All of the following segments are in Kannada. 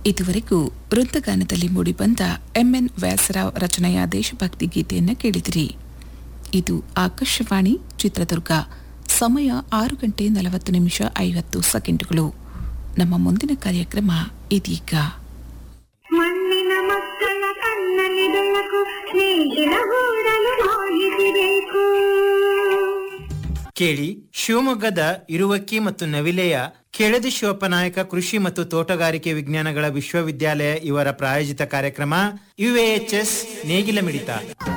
ಇದುವರೆಗೂ ವೃತ್ತಗಾನದಲ್ಲಿ ಮೂಡಿಬಂದ ಎಂಎನ್ ವ್ಯಾಸರಾವ್ ರಚನೆಯ ದೇಶಭಕ್ತಿ ಗೀತೆಯನ್ನು ಕೇಳಿದಿರಿ ಇದು ಆಕಾಶವಾಣಿ ಚಿತ್ರದುರ್ಗ ಸಮಯ ಆರು ಗಂಟೆ ನಲವತ್ತು ನಿಮಿಷ ಐವತ್ತು ಸೆಕೆಂಡುಗಳು ನಮ್ಮ ಮುಂದಿನ ಕಾರ್ಯಕ್ರಮ ಇದೀಗ ಮಣ್ಣಿನ ಮಕ್ಕಳ ಕಣ್ಣಲ್ಲಿ ಬೆಳಕು ನೇಗಿಲ ಹೂಡಲು ಮಾಹಿತಿಬೇಕು ಕೇಳಿ ಶಿವಮೊಗ್ಗದ ಇರುವಕ್ಕಿ ಮತ್ತು ನವಿಲೆಯ ಕೆಳದಿ ಶಿವಪ್ಪನಾಯಕ ಕೃಷಿ ಮತ್ತು ತೋಟಗಾರಿಕೆ ವಿಜ್ಞಾನಗಳ ವಿಶ್ವವಿದ್ಯಾಲಯ ಇವರ ಪ್ರಾಯೋಜಿತ ಕಾರ್ಯಕ್ರಮ ಯುಎಎಚ್ಎಸ್ ನೇಗಿಲ ಮಿಡಿತ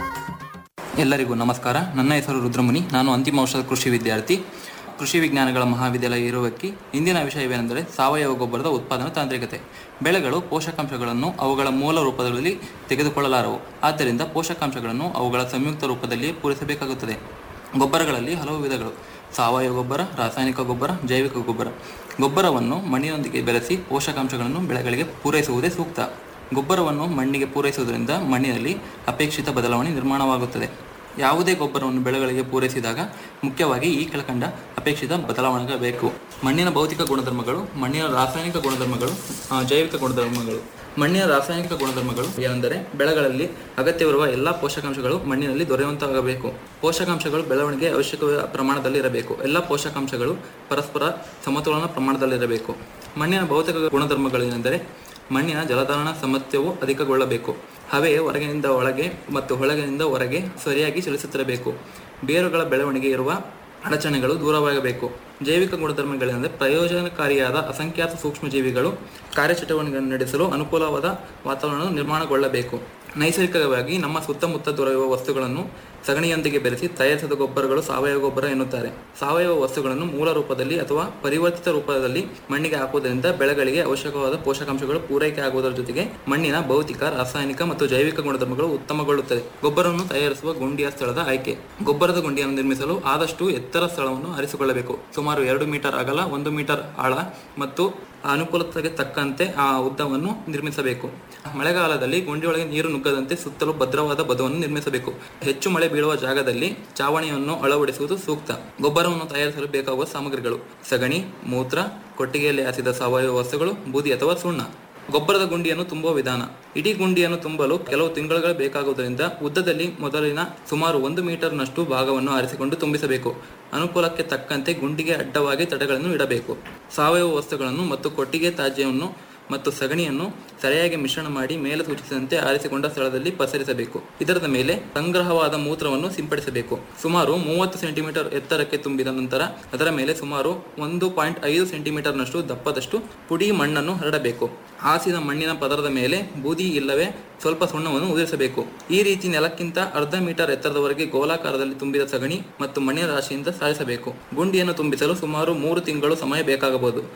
ಎಲ್ಲರಿಗೂ ನಮಸ್ಕಾರ ನನ್ನ ಹೆಸರು ರುದ್ರಮುನಿ ನಾನು ಅಂತಿಮ ವರ್ಷದ ಕೃಷಿ ವಿದ್ಯಾರ್ಥಿ ಕೃಷಿ ವಿಜ್ಞಾನಗಳ ಮಹಾವಿದ್ಯಾಲಯ ಇರುವಕ್ಕಿ ಇಂದಿನ ವಿಷಯವೇನೆಂದರೆ ಸಾವಯವ ಗೊಬ್ಬರದ ಉತ್ಪಾದನಾ ತಾಂತ್ರಿಕತೆ ಬೆಳೆಗಳು ಪೋಷಕಾಂಶಗಳನ್ನು ಅವುಗಳ ಮೂಲ ರೂಪದಲ್ಲಿ ತೆಗೆದುಕೊಳ್ಳಲಾರವು ಆದ್ದರಿಂದ ಪೋಷಕಾಂಶಗಳನ್ನು ಅವುಗಳ ಸಂಯುಕ್ತ ರೂಪದಲ್ಲಿ ಪೂರೈಸಬೇಕಾಗುತ್ತದೆ ಗೊಬ್ಬರಗಳಲ್ಲಿ ಹಲವು ವಿಧಗಳು ಸಾವಯವ ಗೊಬ್ಬರ ರಾಸಾಯನಿಕ ಗೊಬ್ಬರ ಜೈವಿಕ ಗೊಬ್ಬರ ಗೊಬ್ಬರವನ್ನು ಮಣ್ಣಿನೊಂದಿಗೆ ಬೆರೆಸಿ ಪೋಷಕಾಂಶಗಳನ್ನು ಬೆಳೆಗಳಿಗೆ ಪೂರೈಸುವುದೇ ಸೂಕ್ತ ಗೊಬ್ಬರವನ್ನು ಮಣ್ಣಿಗೆ ಪೂರೈಸುವುದರಿಂದ ಮಣ್ಣಿನಲ್ಲಿ ಅಪೇಕ್ಷಿತ ಬದಲಾವಣೆ ನಿರ್ಮಾಣವಾಗುತ್ತದೆ ಯಾವುದೇ ಗೊಬ್ಬರವನ್ನು ಬೆಳೆಗಳಿಗೆ ಪೂರೈಸಿದಾಗ ಮುಖ್ಯವಾಗಿ ಈ ಕೆಳಕಂಡ ಅಪೇಕ್ಷಿತ ಬದಲಾವಣೆಗಳು ಬೇಕು ಮಣ್ಣಿನ ಭೌತಿಕ ಗುಣಧರ್ಮಗಳು ಮಣ್ಣಿನ ರಾಸಾಯನಿಕ ಗುಣಧರ್ಮಗಳು ಆ, ಜೈವಿಕ ಗುಣಧರ್ಮಗಳು ಮಣ್ಣಿನ ರಾಸಾಯನಿಕ ಗುಣಧರ್ಮಗಳು ಏನೆಂದರೆ ಬೆಳೆಗಳಲ್ಲಿ ಅಗತ್ಯವಿರುವ ಎಲ್ಲ ಪೋಷಕಾಂಶಗಳು ಮಣ್ಣಿನಲ್ಲಿ ದೊರೆಯುವಂತಾಗಬೇಕು ಪೋಷಕಾಂಶಗಳು ಬೆಳವಣಿಗೆ ಅವಶ್ಯಕ ಪ್ರಮಾಣದಲ್ಲಿ ಇರಬೇಕು ಎಲ್ಲ ಪೋಷಕಾಂಶಗಳು ಪರಸ್ಪರ ಸಮತೋಲನ ಪ್ರಮಾಣದಲ್ಲಿರಬೇಕು ಮಣ್ಣಿನ ಭೌತಿಕ ಗುಣಧರ್ಮಗಳು ಏನೆಂದರೆ ಮಣ್ಣಿನ ಜಲಧಾರಣ ಸಾಮರ್ಥ್ಯವು ಅಧಿಕಗೊಳ್ಳಬೇಕು ಹವೆ ಹೊರಗಿನಿಂದ ಒಳಗೆ ಮತ್ತು ಒಳಗಿನಿಂದ ಹೊರಗೆ ಸರಿಯಾಗಿ ಚಲಿಸುತ್ತಿರಬೇಕು ಬೇರುಗಳ ಬೆಳವಣಿಗೆ ಇರುವ ಅಡಚಣೆಗಳು ದೂರವಾಗಬೇಕು ಜೈವಿಕ ಗುಣಧರ್ಮಗಳೆಂದರೆ ಪ್ರಯೋಜನಕಾರಿಯಾದ ಅಸಂಖ್ಯಾತ ಸೂಕ್ಷ್ಮಜೀವಿಗಳು ಕಾರ್ಯಚಟುವಟಿಕೆಗಳನ್ನು ನಡೆಸಲು ಅನುಕೂಲವಾದ ವಾತಾವರಣ ನಿರ್ಮಾಣಗೊಳ್ಳಬೇಕು ನೈಸರ್ಗಿಕವಾಗಿ ನಮ್ಮ ಸುತ್ತಮುತ್ತ ದೊರೆಯುವ ವಸ್ತುಗಳನ್ನು ಸಗಣಿಯೊಂದಿಗೆ ಬೆರೆಸಿ ತಯಾರಿಸಿದ ಗೊಬ್ಬರಗಳು ಸಾವಯವ ಗೊಬ್ಬರ ಎನ್ನುತ್ತಾರೆ ಸಾವಯವ ವಸ್ತುಗಳನ್ನು ಮೂಲ ರೂಪದಲ್ಲಿ ಅಥವಾ ಪರಿವರ್ತಿತ ರೂಪದಲ್ಲಿ ಮಣ್ಣಿಗೆ ಹಾಕುವುದರಿಂದ ಬೆಳೆಗಳಿಗೆ ಅವಶ್ಯಕವಾದ ಪೋಷಕಾಂಶಗಳು ಪೂರೈಕೆ ಆಗುವುದರ ಜೊತೆಗೆ ಮಣ್ಣಿನ ಭೌತಿಕ ರಾಸಾಯನಿಕ ಮತ್ತು ಜೈವಿಕ ಗುಣಧರ್ಮಗಳು ಉತ್ತಮಗೊಳ್ಳುತ್ತದೆ ಗೊಬ್ಬರವನ್ನು ತಯಾರಿಸುವ ಗುಂಡಿಯ ಸ್ಥಳದ ಆಯ್ಕೆ ಗೊಬ್ಬರದ ಗುಂಡಿಯನ್ನು ನಿರ್ಮಿಸಲು ಆದಷ್ಟು ಎತ್ತರ ಸ್ಥಳವನ್ನು ಆರಿಸಿಕೊಳ್ಳಬೇಕು ಸುಮಾರು ಎರಡು ಮೀಟರ್ ಅಗಲ ಒಂದು ಮೀಟರ್ ಆಳ ಮತ್ತು ಅನುಕೂಲತೆಗೆ ತಕ್ಕಂತೆ ಆ ಉದ್ದವನ್ನು ನಿರ್ಮಿಸಬೇಕು ಮಳೆಗಾಲದಲ್ಲಿ ಗುಂಡಿಯೊಳಗೆ ನೀರು ನುಗ್ಗದಂತೆ ಸುತ್ತಲೂ ಭದ್ರವಾದ ಬದುವನ್ನು ನಿರ್ಮಿಸಬೇಕು ಹೆಚ್ಚು ಮಳೆ ಬೀಳುವ ಜಾಗದಲ್ಲಿ ಚಾವಣಿಯನ್ನು ಅಳವಡಿಸುವುದು ಸೂಕ್ತ ಗೊಬ್ಬರವನ್ನು ತಯಾರಿಸಲು ಬೇಕಾಗುವ ಸಾಮಗ್ರಿಗಳು ಸಗಣಿ ಮೂತ್ರ ಕೊಟ್ಟಿಗೆಯಲ್ಲಿ ಹಾಸಿದ ಸಾವಯವ ವಸ್ತುಗಳು ಬೂದಿ ಅಥವಾ ಸುಣ್ಣ ಗೊಬ್ಬರದ ಗುಂಡಿಯನ್ನು ತುಂಬುವ ವಿಧಾನ ಇಡೀ ಗುಂಡಿಯನ್ನು ತುಂಬಲು ಕೆಲವು ತಿಂಗಳುಗಳು ಬೇಕಾಗುವುದರಿಂದ ಉದ್ದದಲ್ಲಿ ಮೊದಲಿನ ಸುಮಾರು ಒಂದು ಮೀಟರ್ನಷ್ಟು ಭಾಗವನ್ನು ಆರಿಸಿಕೊಂಡು ತುಂಬಿಸಬೇಕು ಅನುಕೂಲಕ್ಕೆ ತಕ್ಕಂತೆ ಗುಂಡಿಗೆ ಅಡ್ಡವಾಗಿ ತಡೆಗಳನ್ನು ಇಡಬೇಕು ಸಾವಯವ ವಸ್ತುಗಳನ್ನು ಮತ್ತು ಕೊಟ್ಟಿಗೆ ತ್ಯಾಜ್ಯವನ್ನು ಮತ್ತು ಸಗಣಿಯನ್ನು ಸರಿಯಾಗಿ ಮಿಶ್ರಣ ಮಾಡಿ ಮೇಲೆ ಸೂಚಿಸಿದಂತೆ ಆರಿಸಿಕೊಂಡ ಸ್ಥಳದಲ್ಲಿ ಪಸರಿಸಬೇಕು ಇದರದ ಮೇಲೆ ಸಂಗ್ರಹವಾದ ಮೂತ್ರವನ್ನು ಸಿಂಪಡಿಸಬೇಕು ಸುಮಾರು ಮೂವತ್ತು ಸೆಂಟಿಮೀಟರ್ ಎತ್ತರಕ್ಕೆ ತುಂಬಿದ ನಂತರ ಅದರ ಮೇಲೆ ಸುಮಾರು ಒಂದು ಪಾಯಿಂಟ್ ಐದು ಸೆಂಟಿಮೀಟರ್ನಷ್ಟು ದಪ್ಪದಷ್ಟು ಪುಡಿ ಮಣ್ಣನ್ನು ಹರಡಬೇಕು ಹಾಸಿದ ಮಣ್ಣಿನ ಪದರದ ಮೇಲೆ ಬೂದಿ ಇಲ್ಲವೇ ಸ್ವಲ್ಪ ಸುಣ್ಣವನ್ನು ಉದುರಿಸಬೇಕು ಈ ರೀತಿ ನೆಲಕ್ಕಿಂತ ಅರ್ಧ ಮೀಟರ್ ಎತ್ತರದವರೆಗೆ ಗೋಲಾಕಾರದಲ್ಲಿ ತುಂಬಿದ ಸಗಣಿ ಮತ್ತು ಮಣ್ಣಿನ ರಾಶಿಯಿಂದ ಸಾರಿಸಬೇಕು ಗುಂಡಿಯನ್ನು ತುಂಬಿಸಲು ಸುಮಾರು ಮೂರು ತಿಂಗಳು ಸಮಯ ಬೇಕಾಗಬಹುದು